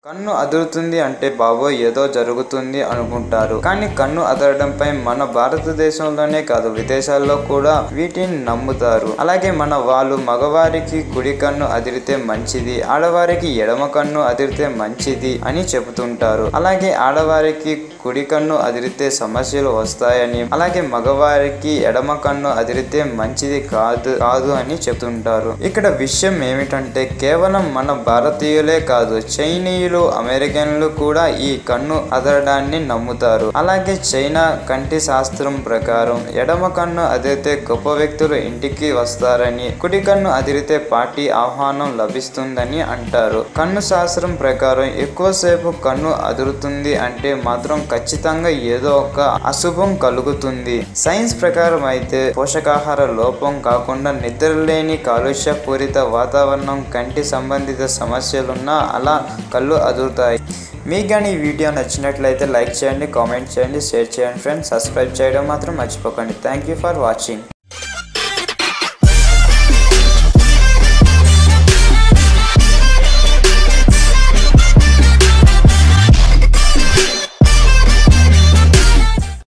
కన్ను అదురుతుంది అంటే బాబోయ్ ఏదో జరుగుతుంది అనుకుంటారు కానీ కన్ను అదరడంపై మన భారతదేశంలోనే కాదు విదేశాల్లో కూడా వీటిని నమ్ముతారు అలాగే మన వాళ్ళు మగవారికి కుడి కన్ను అదిరితే మంచిది ఆడవారికి ఎడమ కన్ను అదిరితే మంచిది అని చెబుతుంటారు అలాగే ఆడవారికి కుడి కన్ను అదిరితే సమస్యలు వస్తాయని అలాగే మగవారికి ఎడమ కన్ను అదిరితే మంచిది కాదు కాదు అని చెప్తుంటారు ఇక్కడ విషయం ఏమిటంటే కేవలం మన భారతీయులే కాదు చైనీయులు అమెరికన్లు కూడా ఈ కన్ను అదరడాన్ని నమ్ముతారు అలాగే చైనా కంటి శాస్త్రం ప్రకారం ఎడమ కన్ను అదిరితే గొప్ప వ్యక్తులు ఇంటికి వస్తారని కుడి కన్ను అదిరితే పార్టీ ఆహ్వానం లభిస్తుందని అంటారు కన్ను శాస్త్రం ప్రకారం ఎక్కువసేపు కన్ను అదురుతుంది అంటే మాత్రం ఖచ్చితంగా ఏదో ఒక అశుభం కలుగుతుంది సైన్స్ ప్రకారం అయితే పోషకాహార లోపం కాకుండా నిద్రలేని కాలుష్యపూరిత వాతావరణం కంటి సంబంధిత సమస్యలున్నా అలా కళ్ళు అదురుతాయి మీకు కానీ ఈ వీడియో నచ్చినట్లయితే లైక్ చేయండి కామెంట్ చేయండి షేర్ చేయండి ఫ్రెండ్స్ సబ్స్క్రైబ్ చేయడం మాత్రం మర్చిపోకండి థ్యాంక్ యూ ఫర్ వాచింగ్